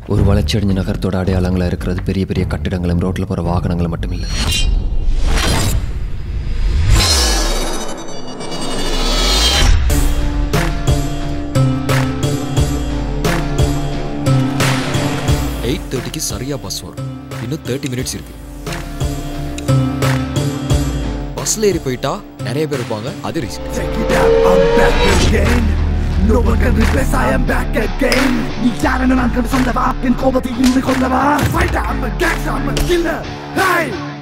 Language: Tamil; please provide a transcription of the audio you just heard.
ஒரு வளர்ச்சியடைஞ்ச நகரத்தோட அடையாளங்களாக இருக்கிறது பெரிய பெரிய கட்டிடங்களும் ரோட்டில் போகிற வாகனங்களும் மட்டும் இல்லை எயிட் தேர்ட்டிக்கு சரியா பஸ் வரும் இன்னும் தேர்ட்டி மினிட்ஸ் இருக்கு பஸ்ல ஏறி போயிட்டா நிறைய பேர் இருப்பாங்க அது risk Check it out, I'm back again. No one can replace, I am back again. நீ யாரென நான் கண்டு சொல்லவா என் கோபத்தை இன்று கொள்ளவா Fighter, I'm a gangster, I'm a killer. Hey!